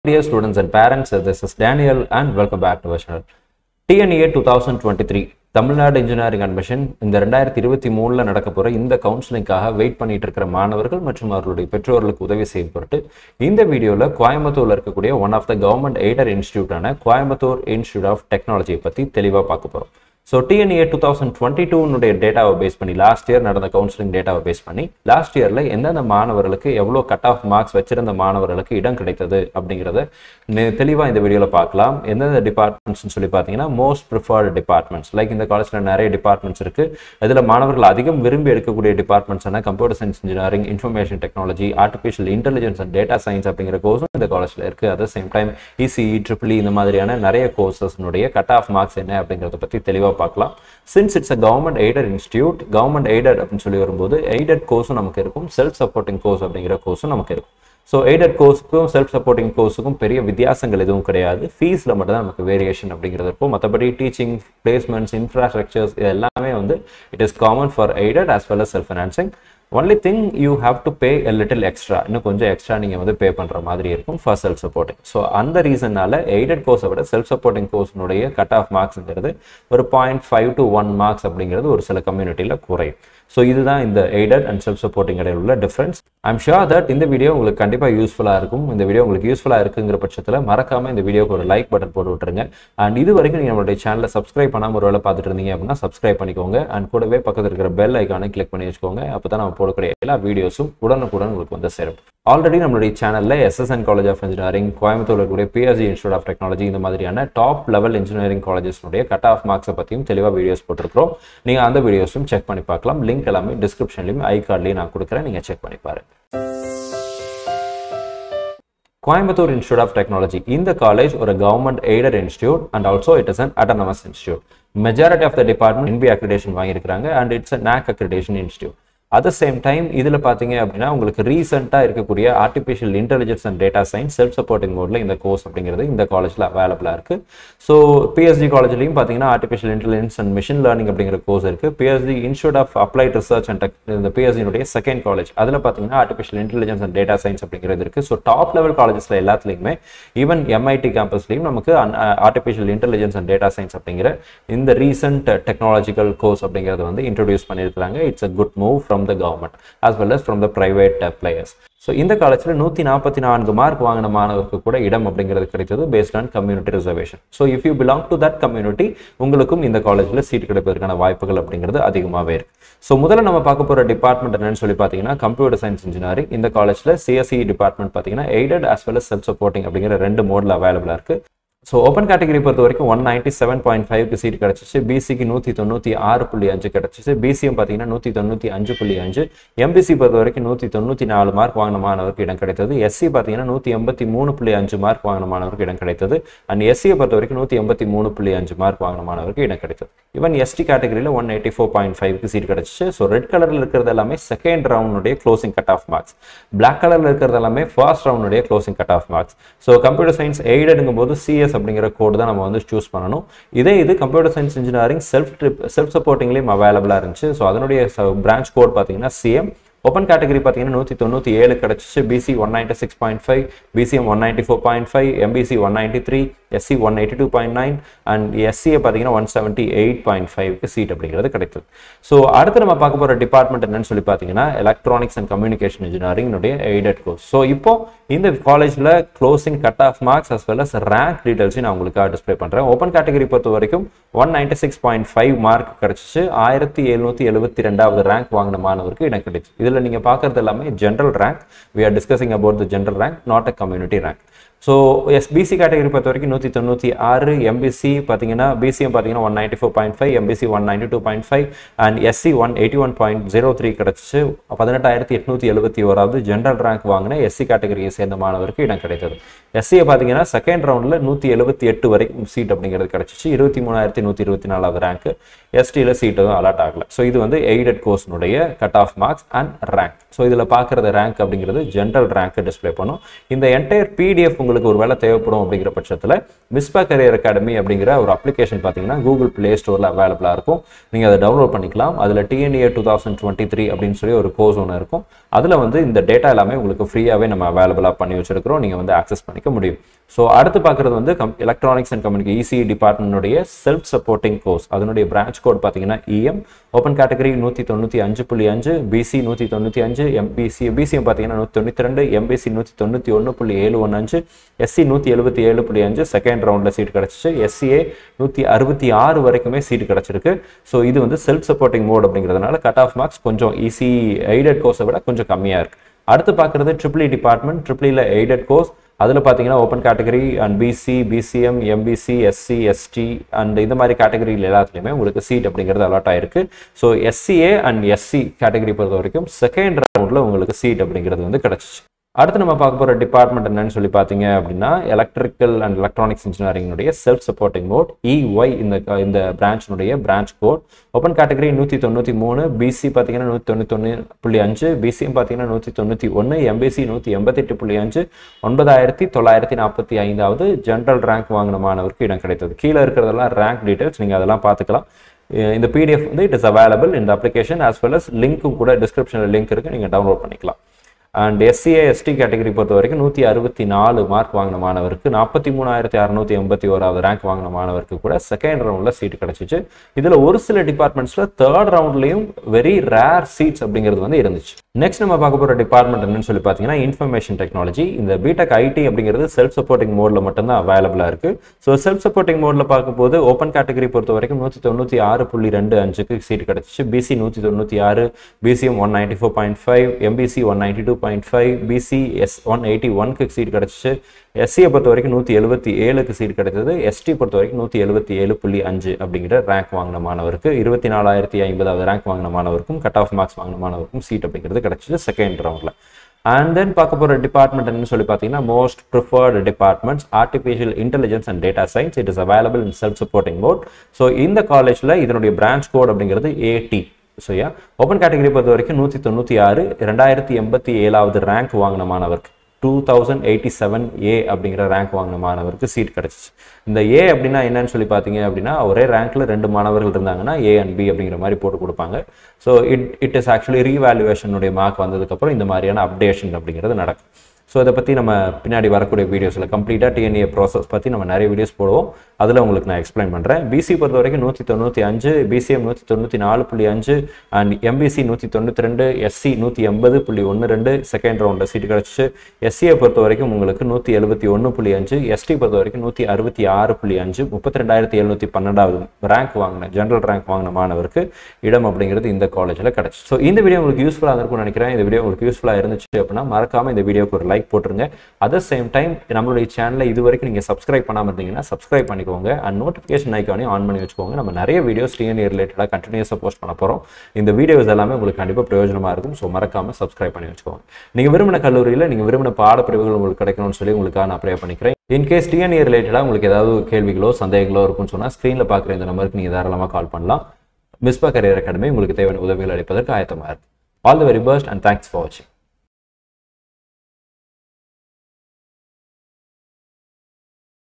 Dear students and parents, this is Daniel and welcome back to our channel. TNEA 2023 Tamil Nadu engineering admission இந்த ரெண்டாயிரத்தி இருபத்தி மூணுல நடக்க போற இந்த கவுன்சிலிங்காக வெயிட் பண்ணிட்டு இருக்கிற மாணவர்கள் மற்றும் அவர்களுடைய பெற்றோர்களுக்கு உதவி செய்யும் பொருட்டு இந்த வீடியோல கோயம்புத்தூர்ல இருக்கக்கூடிய one of the government aided இன்ஸ்டியூட்டான கோயம்புத்தூர் இன்ஸ்டியூட் ஆஃப் டெக்னாலஜியை பத்தி தெளிவா பார்க்க போறோம் so TNEA two thousand twenty டூனுடைய டேட்டாவை பேஸ் பண்ணி லாஸ்ட் இயர் நடந்த கவுன்சிலிங் டேட்டாவை பேஸ் பண்ணி லாஸ்ட் இயரில் எந்தெந்த மாணவர்களுக்கு எவ்வளோ கட் ஆஃப் மார்க்ஸ் வச்சிருந்த மாணவர்களுக்கு இடம் கிடைத்தது அப்படிங்கிறத தெளிவாக இந்த வீடியோவில் பார்க்கலாம் எந்தெந்த டிபார்ட்மெண்ட்ஸ்னு சொல்லி பார்த்தீங்கன்னா மோஸ்ட் ப்ரிஃபர்டு டிபார்ட்மெண்ட்ஸ் லைக் இந்த காலேஜில் நிறைய டிபார்ட்மெண்ட்ஸ் இருக்குது இதில் மாணவர்கள் அதிகம் விரும்பி எடுக்கக்கூடிய டிபார்ட்மெண்ட்ஸ்னா computer science engineering information technology artificial intelligence and data science அப்படிங்கிற கோர்ஸும் இந்த காலேஜில் இருக்குது at same time ECE triple இந்த மாதிரியான நிறைய கோர்சஸ்னுடைய கட் ஆஃப் மார்க்ஸ் என்ன அப்படிங்கிறத பற்றி தெளிவாக பார்க்கலாம் since it's a government aided institute government aided அப்படின்னு சொல்லி வரும்போது எய்டட் கோர்ஸும் நமக்கு இருக்கும் செல்ஃப் சப்போர்ட்டிங் கோர்ஸ் அப்படிங்கிற கோர்ஸும் நமக்கு இருக்கும் ஸோ எய்டட் கோர்ஸுக்கும் செல்ஃப் சப்போர்ட்டிங் கோர்ஸுக்கும் பெரிய வித்தியாசங்கள் எதுவும் கிடையாது ஃபீஸில் மட்டும் தான் நமக்கு வேரியேஷன் அப்படிங்கிறது இருக்கும் மற்றபடி டீச்சிங் பிளேஸ்மெண்ட்ஸ் இன்ஃப்ராஸ்ட்ரக்சர்ஸ் இது எல்லாமே வந்து it is common for aided as well as self financing only thing you have to pay a little extra இன்னும் கொஞ்சம் எக்ஸ்ட்ரா நீங்கள் வந்து பே பண்ணுற மாதிரி இருக்கும் ஃபார் செல்ஃப் சப்போர்ட்டிங் ஸோ அந்த ரீசனால எய்டட் கோர்ஸை விட செல்ஃப் சப்போர்ட்டிங் கோர்ஸ்னுடைய கட் ஆஃப் மார்க்ஸ்ங்கிறது ஒரு point five to one marks அப்படிங்கிறது ஒரு சில கம்யூனிட்டியில் குறையும் ஸோ இதுதான் இந்த எய்டட் அண்ட் செல்ஃப் சப்போர்ட்டிங் இடையில உள்ள டிஃப்ரென்ஸ் ஐம் ஷுர் தட் இந்த வீடியோ உங்களுக்கு கண்டிப்பாக யூஸ்ஃபுல்லாக இருக்கும் இந்த வீடியோ உங்களுக்கு யூஸ்ஃபுல்லாக இருக்குங்கிற பட்சத்தில் மறக்காம இந்த வீடியோக்கு ஒரு லைக் பட்டன் போட்டு விட்டுருங்க அண்ட் இது வரைக்கும் நீங்கள் நம்மளுடைய சேனலை சப்ஸ்கிரைப் பண்ணாமல் ஒரு வேலை பார்த்துட்டு இருந்தீங்க அப்படின்னா சப்ஸ்கிரைப் பண்ணிக்கோங்க அண்ட் கூடவே பக்கத்தில் இருக்கிற பெல் ஐக்கானை கிளிக் பண்ணி வச்சுக்கோங்க அப்போ தான் நம்ம போடக்கூடிய எல்லா வீடியோஸும் உடனுக்குடன் உங்களுக்கு வந்து சேரும் ஆல்ரெடி நம்மளுடைய சேனலில் SSN college of engineering Coimbatore இருக்கக்கூடிய பிஎஸ்சி இன்ஸ்டியூட் ஆஃப் டெக்னாலஜி இந்த மாதிரியான டாப் லெவல் இன்ஜினியரிங் காலேஜஸ்னுடைய கட் ஆஃப் மார்க்ஸை பற்றியும் தெளிவாக வீடியோஸ் போட்டிருக்கிறோம் நீங்கள் அந்த வீடியோஸும் செக் பண்ணி பார்க்கலாம் லிங்க் எல்லாமே டிஸ்கிரிப்ஷன்லையும் ஐ கார்ட்லையும் நான் கொடுக்குறேன் நீங்கள் செக் பண்ணி பாருங்க கோயம்புத்தூர் இன்ஸ்டியூட் ஆஃப் டெக்னாலஜி இந்த காலேஜ் ஒரு government aided institute and also it is an autonomous institute majority of the department NBA accreditation வாங்கியிருக்காங்க and it's a NAAC accreditation institute at the same time இதில் பார்த்தீங்க அப்படின்னா உங்களுக்கு ரீசெண்டாக இருக்கக்கூடிய artificial intelligence and data science self supporting மோடில் இந்த course அப்படிங்கிறது இந்த காலேஜில் அவைலபிளாக இருக்குது ஸோ பிஎஸ்டி காலேஜ்லையும் பார்த்தீங்கன்னா artificial intelligence and machine learning அப்படிங்கிற கோர்ஸ் இருக்குது PSG institute of applied research and tech இந்த பிஎஸ்டினுடைய செகண்ட் காலேஜ் அதில் பார்த்தீங்கன்னா artificial intelligence and data science அப்படிங்கிறது இருக்குது ஸோ டாப் லெவல் காலேஜஸில் எல்லாத்துலேயுமே ஈவன் எம்ஐடி கேம்பஸ்லையும் நமக்கு artificial intelligence and data science அப்படிங்கிற இந்த ரீசெண்ட் டெக்னாலஜிக்கல் கோர்ஸ் அப்படிங்கிறது வந்து இன்ட்ரடியூஸ் பண்ணியிருக்காங்க it's a good move from the government as well as from the private players so இந்த காலேஜில் நூற்றி நாற்பத்தி நான்கு மார்க் வாங்கின மாணவருக்கு கூட இடம் அப்படிங்கிறது கிடைத்தது based on community reservation so if you belong to that community உங்களுக்கும் இந்த காலேஜில் சீட் கிடைப்பதற்கான வாய்ப்புகள் அப்படிங்கிறது அதிகமாகவே இருக்கு ஸோ முதல்ல நம்ம பார்க்க போகிற டிபார்ட்மெண்ட் என்னன்னு சொல்லி பார்த்தீங்கன்னா கம்ப்யூட்டர் சயின்ஸ் இன்ஜினியரிங் இந்த காலேஜில் சிஎஸ்சி டிபார்ட்மெண்ட் பார்த்தீங்கன்னா aided as well as self supporting அப்படிங்கிற ரெண்டு மோடில் அவைலபிளாக இருக்குது ஸோ ஓப்பன் கேட்டகரி பொறுத்த வரைக்கும் ஒன் நைன்ட்டி செவன் பாயிண்ட் ஃபைவ்க்கு சீட் கிடச்சிச்சு பிசிக்கு நூற்றி தொண்ணூற்றி ஆறு புள்ளி அஞ்சு கிடச்சிச்சு பிசிஎம் பார்த்தீங்கன்னா நூற்றி தொண்ணூற்றி அஞ்சு புள்ளி அஞ்சு எம்பிசி பொறுத்த வரைக்கும் நூற்றி தொண்ணூற்றி நாலு மார்க் வாங்கின மாணவருக்கு இடம் கிடைத்தது எஸ்சி பார்த்தீங்கன்னா நூற்றி எண்பத்தி மூணு புள்ளி அஞ்சு மார்க் வாங்கின மாணவருக்கு இடம் கிடைத்தது அண்ட் எஸ்சியை பொறுத்த வரைக்கும் நூற்றி எண்பத்தி மூணு புள்ளி அஞ்சு மார்க் வாங்கின மாணவருக்கு இடம் கிடைத்தது ஈவன் எஸ்டி கேட்டகரியில் ஒன் எயிட்டி ஃபோர் பாயிண்ட் ஃபைவ்க்கு சீட் கிடச்சிச்சு ஸோ ரெட் கலரில் இருக்கிறது எல்லாமே செகண்ட் ரவுண்டுடைய closing cut off marks black கலரில் இருக்கிறது எல்லாமே ஃபர்ஸ்ட் ரவுண்டுடைய closing cut off marks so computer science எய்டடுங்கும் போது சிஎஸ் அப்படிங்கிற கோடு தான் நம்ம வந்து சூஸ் பண்ணணும் இதே இது computer science engineering self trip self சப்போர்ட்டிங்லேயும் அவைலபிளாக இருந்துச்சு ஸோ அதனுடைய பிரான்ச் கோட் பார்த்தீங்கன்னா சிஎம் ஓப்பன் கேட்டகரி பார்த்தீங்கன்னா நூற்றி தொண்ணூற்றி ஏழு கிடச்சிச்சு BC one ninety six point five BCM one ninety four point five MBC one ninety three SC one eighty two point nine and எஸ்சியை பார்த்தீங்கன்னா ஒன் செவன்ட்டி எயிட் பாயிண்ட் ஃபைவ்க்கு seat அப்படிங்கிறது கிடைத்தது ஸோ அடுத்து நம்ம பார்க்க போகிற டிபார்ட்மெண்ட் என்னன்னு சொல்லி பார்த்தீங்கன்னா எலக்ட்ரானிக்ஸ் அண்ட் கம்யூனிகேஷன் இன்ஜினியரிங்னுடைய எய்டட் கோர்ஸ் ஸோ இப்போ இந்த காலேஜில் closing cut off marks as well as rank டீடைல்ஸையும் நான் உங்களுக்காக டிஸ்பிளே பண்ணுறேன் ஓப்பன் கேட்டகரி பொறுத்த வரைக்கும் one ninety six point five mark கிடச்சிச்சு ஆயிரத்தி எழுநூற்றி எழுபத்தி ரெண்டாவது ரேங்க் வாங்கின மாணவருக்கு இடம் கிடைச்சு இதில் நீங்கள் பார்க்குறது எல்லாமே general rank we are discussing about the general rank not a community rank so S BC category பொறுத்த வரைக்கும் நூற்றி தொண்ணூற்றி ஆறு எம்பிசி பார்த்தீங்கன்னா பிசிஎம் பார்த்தீங்கன்னா one ninety four point five MBC one ninety two point five and SC one eighty one point zero three கிடச்சிச்சு பதினெட்டாயிரத்தி எட்நூற்றி எழுபத்தி ஓராவது ஜென்ரல் ரேங்க் வாங்கின எஸ்சி கேட்டகரியை சேர்ந்த மாணவருக்கு இடம் கிடைத்தது எஸ்சியை பார்த்தீங்கன்னா செகண்ட் ரவுண்டில் நூற்றி எழுபத்தி எட்டு வரைக்கும் சீட் அப்படிங்கிறது கிடச்சிச்சு இருபத்தி மூணாயிரத்தி நூற்றி இருபத்தி நாலாவது ரேங்க் எஸ்டியில் சீட் எதுவும் அலாட் ஆகல ஸோ இது வந்து எய்டட் கோர்ஸ்னுடைய cut off marks and rank so இதில் பார்க்குறது ரேங்க் அப்படிங்கிறது ஜென்ரல் ரேங்க் டிஸ்பிளே பண்ணும் இந்த என்டையர் பிடிஎஃப் உங்களுக்கு உங்களுக்கு ஒரு வேலை தேவைப்படும் அப்படிங்கிற பட்சத்தில் மிஸ்பா கரியர் அகாடமி அப்படிங்கிற ஒரு அப்ளிகேஷன் பார்த்தீங்கன்னா கூகுள் பிளே ஸ்டோரில் அவைலபிளாக இருக்கும் நீங்கள் அதை டவுன்லோட் பண்ணிக்கலாம் அதில் TNEA two thousand twenty three அப்படின்னு சொல்லி ஒரு கோர்ஸ் ஒன்று இருக்கும் அதில் வந்து இந்த டேட்டா எல்லாமே உங்களுக்கு ஃப்ரீயாகவே நம்ம அவைலபிளாக பண்ணி வச்சிருக்கிறோம் நீங்கள் வந்து ஆக்சஸ் பண்ணிக்க முடியும் ஸோ அடுத்து பார்க்குறது வந்து கம் எலக்ட்ரானிக்ஸ் அண்ட் கம்யூனிகே இசி டிபார்ட்மெண்ட்டுடைய செல்ஃப் சப்போர்ட்டிங் கோர்ஸ் அதனுடைய பிரான்ச் கோட் பார்த்தீங்கன்னா இஎம் ஓப்பன் கேட்டகரி நூற்றி தொண்ணூற்றி அஞ்சு புள்ளி அஞ்சு பிசி நூற்றி தொண்ணூற்றி அஞ்சு எம்பிசி பிசிஎம் பார்த்தீங்கன்னா நூற்றி தொண்ணூற்றி ரெண்டு எம்பிசி நூற்றி தொண்ணூற்றி ஒன்று புள்ளி ஏழு ஒன்று அஞ்சு எஸ்சி நூற்றி எழுபத்தி ஏழு புள்ளி அஞ்சு செகண்ட் ரவுண்டில் சீட் கிடச்சிச்சு எஸ்சிஏ நூற்றி அறுபத்தி ஆறு வரைக்குமே சீட் கிடச்சிருக்கு ஸோ இது வந்து செல்ஃப் சப்போர்ட்டிங் மோட் அப்படிங்கிறதுனால கட் ஆஃப் மார்க்ஸ் கொஞ்சம் ஈஸி எய்டட் கோர்ஸை விட கொஞ்சம் கம்மியாக இருக்குது அடுத்து பார்க்குறது ட்ரிபிள் டிபார்ட்மெண்ட் ட்ரிபிளியில் எய்டட் கோர்ஸ் அதில் பார்த்தீங்கன்னா open category and BC BCM MBC SC ST and இந்த மாதிரி கேட்டகரியில் எல்லாத்துலேயுமே உங்களுக்கு சீட் அப்படிங்கிறது அலாட் ஆயிருக்கு so SCA and SC category பொறுத்த வரைக்கும் செகண்ட் ரவுண்டில் உங்களுக்கு சீட் அப்படிங்கிறது வந்து கிடச்சிச்சு அடுத்து நம்ம பார்க்க போகிற டிபார்ட்மெண்ட் என்னன்னு சொல்லி பார்த்தீங்க அப்படின்னா எலக்ட்ரிக்கல் அண்ட் எலக்ட்ரானிக்ஸ் இன்ஜினியரிங்னுடைய செல்ஃப் சப்போர்ட்டிங் மோட் இஒய் இந்த இந்த பிரான்ச்னுடைய பிரான்ச் கோட் ஓப்பன் கேட்டகரி நூற்றி தொண்ணூற்றி மூணு பிசி பார்த்தீங்கன்னா நூற்றி தொண்ணூத்தொன்று புள்ளி அஞ்சு பிசிஎம் பார்த்தீங்கன்னா நூற்றி தொண்ணூற்றி ஒன்று எம்பிசி நூற்றி எண்பத்தெட்டு புள்ளி அஞ்சு ஒன்பதாயிரத்தி தொள்ளாயிரத்தி நாற்பத்தி ஐந்தாவது ஜென்ரல் ரேங்க் வாங்கின மாணவருக்கு இடம் கிடைத்தது கீழே இருக்கிறதெல்லாம் ரேங்க் டீட்டெயில்ஸ் நீங்கள் அதெல்லாம் பார்த்துக்கலாம் இந்த பிடிஎஃப் வந்து இட் இஸ் அவைலபிள் இந்த அப்ளிகேஷன் ஆஸ் வெல் அஸ் லிங்க்கும் கூட டிஸ்கிரிப்ஷனில் லிங்க் இருக்குது நீங்கள் டவுன்லோட் பண்ணிக்கலாம் அண்ட் எஸ்சிஏ எஸ்டி கேட்டகரி பொறுத்த வரைக்கும் நூற்றி அறுபத்தி நாலு மார்க் வாங்கின மாணவருக்கு நாற்பத்தி மூணாயிரத்தி அறநூற்றி எண்பத்தி ஓராவது ரேங்க் வாங்கின மாணவருக்கு கூட செகண்ட் ரவுண்டில் சீட் கிடச்சிச்சு இதில் ஒரு சில டிபார்ட்மெண்ட்ஸில் தேர்ட் ரவுண்ட்லேயும் வெரி ரேர் சீட்ஸ் அப்படிங்கிறது வந்து இருந்துச்சு நெக்ஸ்ட் நம்ம பார்க்க போகிற டிபார்ட்மெண்ட் என்னன்னு சொல்லி பார்த்தீங்கன்னா இன்ஃபர்மேஷன் டெக்னாலஜி இந்த பிடெக் ஐடி அப்படிங்கிறது செல்ஃப் சப்போர்ட்டிங் மோடில் மட்டும்தான் அவைலபிளாக இருக்குது ஸோ செல்ஃப் சப்போர்ட்டிங் மோடில் பார்க்கும்போது ஓப்பன் கேட்டகரி பொறுத்த வரைக்கும் நூற்றி தொண்ணூற்றி ஆறு புள்ளி ரெண்டு அஞ்சுக்கு சீட் கிடச்சிச்சு பிசி நூற்றி தொண்ணூற்றி ஆறு BCM one ninety four point five MBC one ninety two point five BC S one eighty ஒன்க்கு சீட் கிடச்சிச்சு எஸ்சியை பொறுத்த வரைக்கும் நூற்றி எழுபத்தி ஏழுக்கு சீட் கிடைத்தது எஸ்டி பொறுத்த வரைக்கும் நூற்றி எழுபத்தி ஏழு புள்ளி அஞ்சு அப்படிங்கிற ரேங்க் வாங்கின மாணவருக்கு இருபத்தி நாலாயிரத்தி ஐம்பதாவது ரேங்க் வாங்கின மாணவருக்கும் கட் ஆஃப் மார்க்ஸ் வாங்கின மாணவருக்கும் சீட் அப்படிங்கிறது கிடைச்சிது செகண்ட் ரவுண்டில் அண்ட் தென் பார்க்க போகிற டிபார்ட்மெண்ட் என்னன்னு சொல்லி பார்த்தீங்கன்னா most preferred departments artificial intelligence and data science it is available in self supporting mode so இந்த காலேஜில் இதனுடைய பிரான்ச் கோட் அப்படிங்கிறது AD so yeah open category பொறுத்த வரைக்கும் நூற்றி தொண்ணூற்றி ஆறு ரெண்டாயிரத்தி எண்பத்தி ஏழாவது ரேங்க் வாங்கின மாணவருக்கு two thousand eighty seven A அப்படிங்கிற ரேங்க் வாங்கின மாணவருக்கு சீட் கிடச்சிச்சு இந்த ஏ அப்படின்னா என்னன்னு சொல்லி பார்த்தீங்க அப்படின்னா ஒரே ரேங்க்ல ரெண்டு மாணவர்கள் இருந்தாங்கன்னா ஏ அண்ட் பி அப்படிங்கிற மாதிரி போட்டு கொடுப்பாங்க so it it is actually ரீவேல்யூவேஷனுடைய மார்க் வந்ததுக்கப்புறம் இந்த மாதிரியான அப்டேஷன் அப்படிங்கிறது நடக்கும் ஸோ இதை பற்றி நம்ம பின்னாடி வரக்கூடிய வீடியோஸில் கம்ப்ளீட்டாக டிஎன்ஏ ப்ராசஸ் பற்றி நம்ம நிறைய வீடியோஸ் போடுவோம் அதில் உங்களுக்கு நான் எக்ஸ்பிளைன் பண்ணுறேன் பிசி பொறுத்த வரைக்கும் நூற்றி தொண்ணூற்றி அஞ்சு பிசிஎம் நூற்றி தொண்ணூற்றி நாலு புள்ளி அஞ்சு அண்ட் எம்பிசி நூற்றி தொண்ணூற்றி ரெண்டு எஸ்சி நூற்றி எண்பது புள்ளி ஒன்று ரெண்டு செகண்ட் ரவுண்டில் சீட் கிடச்சிச்சு எஸ்சியை பொறுத்த வரைக்கும் உங்களுக்கு நூற்றி எழுபத்தி ஒன்று புள்ளி அஞ்சு எஸ்டி பொறுத்த வரைக்கும் நூற்றி அறுபத்தி ஆறு புள்ளி அஞ்சு முப்பத்தி ரெண்டாயிரத்தி எழுநூற்றி பன்னெண்டாவது ரேங்க் வாங்கின ஜென்ரல் ரேங்க் வாங்கின மாணவருக்கு இடம் அப்படிங்கிறது இந்த காலேஜில் கிடச்சி ஸோ இந்த வீடியோ உங்களுக்கு யூஸ்ஃபுல்லாக இருக்கும்னு நினைக்கிறேன் இந்த வீடியோ உங்களுக்கு யூஸ்ஃபுல்லாக இருந்துச்சு அப்படின்னா மறக்காமல் இந்த வீடியோக்கு ஒரு லைக் போட்டுருங்க அட் சேம் டைம் நம்மளுடைய சேனலை இது வரைக்கும் நீங்கள் சப்ஸ்கிரைப் பண்ணாமல் இருந்தீங்கன்னா சப்ஸ்கிரைப் பண்ணிக்கோங்க அண்ட் நோட்டிஃபிகேஷன் ஐக்கானையும் ஆன் பண்ணி வச்சுக்கோங்க நம்ம நிறைய வீடியோஸ் டிஎன்ஏ ரிலேட்டடாக கண்டினியூஸாக போஸ்ட் பண்ண போகிறோம் இந்த வீடியோஸ் எல்லாமே உங்களுக்கு கண்டிப்பாக பிரயோஜனமாக இருக்கும் ஸோ மறக்காமல் சப்ஸ்கிரைப் பண்ணி வச்சுக்கோங்க நீங்கள் விரும்பின கல்லூரியில் நீங்கள் விரும்பின பாடப்பிரிவுகள் உங்களுக்கு கிடைக்கணும்னு சொல்லி உங்களுக்காக நான் ப்ரே பண்ணிக்கிறேன் இன்கேஸ் டிஎன்ஏ ரிலேட்டடாக உங்களுக்கு ஏதாவது கேள்விகளோ சந்தேகங்களோ இருக்குன்னு சொன்னால் ஸ்க்ரீனில் பார்க்குற இந்த நம்பருக்கு நீங்கள் தாராளமாக கால் பண்ணலாம் மிஸ்பா கரியர் அகாடமி உங்களுக்கு தேவையான உதவிகள் அளிப்பதற்கு ஆயத்தமாக இருக்கு all the very best and thanks for வாட்சிங்